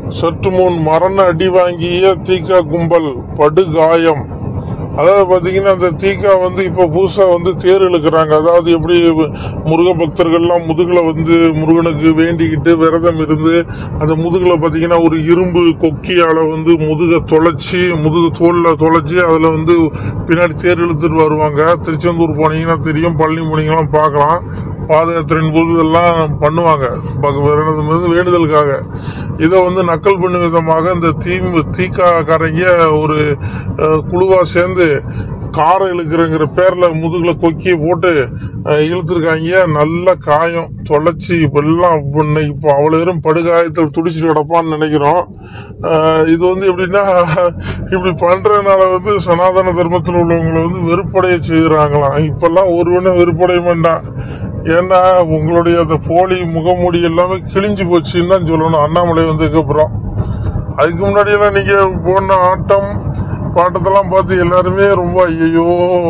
சற்று முன் மரண அடி வாங்கிய தீகா கும்பல் படுகாயம் அதாவது பாத்தீங்கன்னா அந்த தீகா வந்து இப்ப புதுசா வந்து தேர் இழுக்கிறாங்க அதாவது எப்படி முருக பக்தர்கள்லாம் முதுகுல வந்து முருகனுக்கு வேண்டிக்கிட்டு விரதம் இருந்து அந்த முதுகுல பாத்தீங்கன்னா ஒரு இரும்பு கொக்கியால வந்து முதுக தொலைச்சி முதுகு தோல்ல தொலைச்சி அதுல வந்து பின்னாடி தேர் இழுத்துட்டு வருவாங்க திருச்செந்தூர் போனீங்கன்னா தெரியும் பழனி போனீங்கன்னா பார்க்கலாம் பாத யாத்திரையின் போது இதெல்லாம் பண்ணுவாங்க பக- விரதம் இருந்து வேண்டுதலுக்காக இதை வந்து நக்கல் பண்ணும் விதமாக இந்த தீ தீக்காக்காரங்க ஒரு அஹ், குழுவா சேர்ந்து காரை இழுக்கிறங்கிற பேர்ல முதுகுல கொக்கியை போட்டு அஹ், இழுத்துருக்காங்க நல்ல காயம் தொலைச்சி இப்ப எல்லாம் இப்ப இன்னைக்கு இப்போ அவ்வளவு பேரும் படுகாயத்தில் துடிச்சிட்டு கிடப்பான்னு நினைக்கிறோம் அஹ், இது வந்து எப்படின்னா இப்படி பண்றதுனால வந்து சனாதன தர்மத்தில் உள்ளவங்களை வந்து வெறுப்படைய செய்கிறாங்களாம் இப்பெல்லாம் ஒருவனும் வெறுப்படைய மாட்டான் ஏன்னா உங்களுடைய அந்த போலி முகமூடி எல்லாமே கிழிஞ்சு போச்சுன்னு தான் சொல்லணும் அண்ணாமலை வந்ததுக்கு அப்புறம் அதுக்கு முன்னாடி எல்லாம் நீங்க போன ஆட்டம் பாட்டத்தெல்லாம் பார்த்து எல்லாருமே ரொம்ப ஐயோ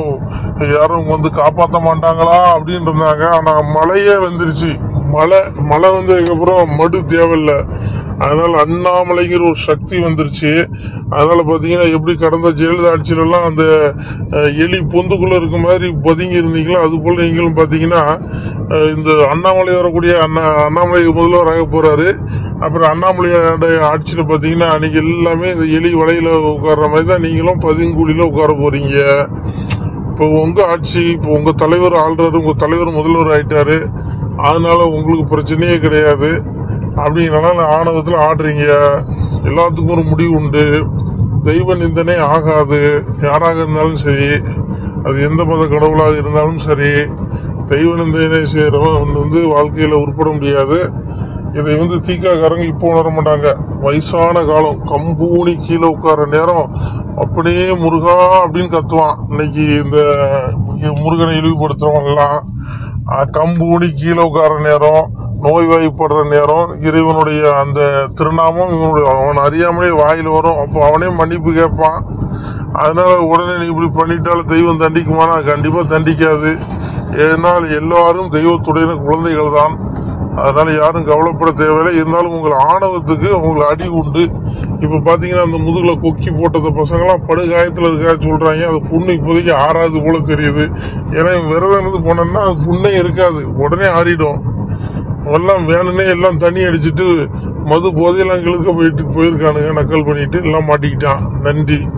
யாரும் வந்து காப்பாற்ற மாட்டாங்களா அப்படின்னு இருந்தாங்க ஆனா மழையே வந்துருச்சு மழை மழை வந்ததுக்கு அப்புறம் மடு தேவையில்ல அதனால அண்ணாமலைங்கிற ஒரு சக்தி வந்துருச்சு அதனால பாத்தீங்கன்னா எப்படி கடந்த ஜெயலலிதா ஆட்சியில எல்லாம் அந்த அஹ், எலி பொந்துக்குள்ள இருக்க மாதிரி பதுங்கி இருந்தீங்களோ அது போல நீங்களும் பாத்தீங்கன்னா அஹ், இந்த அண்ணாமலை வரக்கூடிய அண்ணா அண்ணாமலை முதல்வராக போறாரு அப்புறம் அண்ணாமலையோட ஆட்சியில பாத்தீங்கன்னா அன்னைக்கு எல்லாமே இந்த எலி வலையில உட்கார்ற மாதிரி தான் நீங்களும் பதுங்குழியில உட்கார போறீங்க இப்போ உங்க ஆட்சி இப்போ உங்க தலைவர் ஆள்றாரு உங்க தலைவர் முதல்வர் ஆயிட்டாரு அதனால உங்களுக்கு பிரச்சனையே கிடையாது அப்படிங்கிறனால ஆணவத்தில் ஆடுறீங்க எல்லாத்துக்கும் ஒரு முடிவு உண்டு தெய்வ நிந்தனை ஆகாது யாராக இருந்தாலும் சரி அது எந்த மத கடவுளாக இருந்தாலும் சரி தெய்வ நிந்தனை செய்யறவன் வந்து வாழ்க்கையில உருப்பட முடியாது இதை வந்து தீக்காக்காரங்க இப்போ உணர மாட்டாங்க வயசான காலம் கம்பூனி கீழே உட்கார நேரம் அப்படியே முருகா அப்படின்னு கத்துவான் இன்னைக்கு இந்த முருகனை இழிவுபடுத்துறவங்க எல்லாம் அஹ், கம்பூனி கீழே உட்கார நேரம் நோய்வாய்ப்படுற நேரம் இறைவனுடைய அந்த திருநாமம் இவனுடைய அவன் அறியாமலே வாயில் வரும் அப்போ அவனே மன்னிப்பு கேட்பான் அதனால உடனே நீ இப்படி பண்ணிட்டாலும் தெய்வம் தண்டிக்குமானா கண்டிப்பா தண்டிக்காது ஏன்னால் எல்லாரும் தெய்வத்துடைய குழந்தைகள் தான் அதனால யாரும் கவலைப்பட தேவையில்லை இருந்தாலும் உங்கள் ஆணவத்துக்கு உங்களை அடி உண்டு இப்ப பாத்தீங்கன்னா அந்த முதுகுல கொக்கி போட்டத பசங்களாம் படுகாயத்துல இருக்கா சொல்றாங்க அது புண்ணு இப்போதைக்கு ஆறாது போல தெரியுது ஏன்னா இவன் விரதம் இருந்து போனோம்னா அது புண்ணே இருக்காது உடனே ஆறிடும் எல்லாம் வேணும்னே எல்லாம் தண்ணி அடிச்சிட்டு மது போதையெல்லாம் கிழக்க போயிட்டு போயிருக்கானுங்க நக்கல் பண்ணிட்டு எல்லாம் மாட்டிக்கிட்டான் நன்றி